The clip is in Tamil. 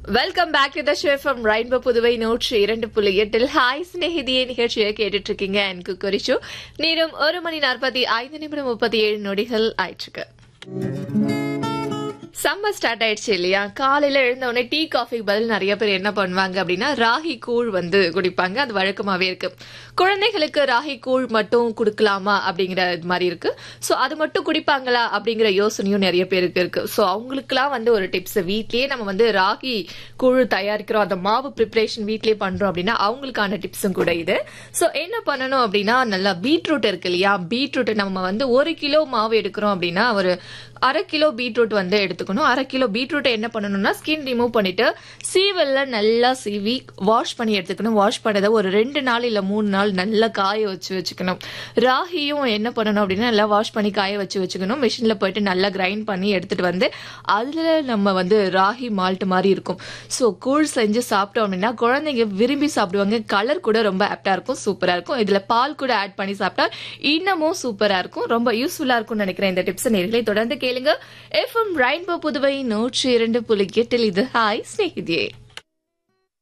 welcome back to the show from rainbow Puduvai நூற்றி இரண்டு புள்ளி எட்டில் ஹாய் ஸ்நேகிதியே நிகழ்ச்சியை கேட்டுட்டு இருக்கீங்க எனக்கு குறிச்சு நேரம் ஒரு மணி நாற்பத்தி ஐந்து நிமிடம் முப்பத்தி ஏழு நொடிகள் ஆயிடுச்சுக்கு சம்மர் ஸ்டார்ட் ஆயிடுச்சு இல்லையா காலையில எழுந்த உடனே டீ காஃபிக்கு பதில் நிறைய பேர் என்ன பண்ணுவாங்க அப்படின்னா ராகி கூழ் வந்து குடிப்பாங்க அது வழக்கமாவே இருக்கு குழந்தைகளுக்கு ராகி கூழ் மட்டும் கொடுக்கலாமா அப்படிங்கிற இது மாதிரி இருக்கு சோ அது மட்டும் குடிப்பாங்களா அப்படிங்கிற யோசனையும் நிறைய பேருக்கு இருக்கு சோ அவங்களுக்குலாம் வந்து ஒரு டிப்ஸ் வீட்லயே நம்ம வந்து ராகி கூழ் தயாரிக்கிறோம் அந்த மாவு ப்ரிப்பரேஷன் வீட்லயே பண்றோம் அப்படின்னா அவங்களுக்கான டிப்ஸும் கூட இது சோ என்ன பண்ணணும் அப்படின்னா நல்லா பீட்ரூட் இருக்கு இல்லையா பீட்ரூட் நம்ம வந்து ஒரு கிலோ மாவு எடுக்கிறோம் அப்படின்னா ஒரு அரை கிலோ பீட்ரூட் வந்து எடுத்துக்கணும் அரை கிலோ பீட்ரூட்டை என்ன பண்ணணும்னா ஸ்கின் ரிமூவ் பண்ணிட்டு சீவல்ல நல்லா சீவி வாஷ் பண்ணி எடுத்துக்கணும் வாஷ் பண்ணதை ஒரு ரெண்டு நாள் இல்ல மூணு நாள் நல்லா காய வச்சு வச்சுக்கணும் ராகியும் என்ன பண்ணணும் அப்படின்னா நல்லா வாஷ் பண்ணி காய வச்சு வச்சுக்கணும் மிஷின்ல போயிட்டு நல்லா கிரைண்ட் பண்ணி எடுத்துட்டு வந்து அதுல நம்ம வந்து ராகி மால்ட் மாதிரி இருக்கும் ஸோ கூழ் செஞ்சு சாப்பிட்டோம் அப்படின்னா குழந்தைங்க விரும்பி சாப்பிடுவாங்க கலர் கூட ரொம்ப ஆப்டா இருக்கும் சூப்பரா இருக்கும் இதுல பால் கூட ஆட் பண்ணி சாப்பிட்டா இன்னமும் சூப்பரா இருக்கும் ரொம்ப யூஸ்ஃபுல்லா இருக்கும்னு நினைக்கிறேன் இந்த டிப்ஸ் நேர்களை தொடர்ந்து கேளுங்க எஃப்எம் ரெயின்போ புதுவை நூற்றி இரண்டு புள்ளி எட்டில் இது ஹாய் ஸ்நேகிதியே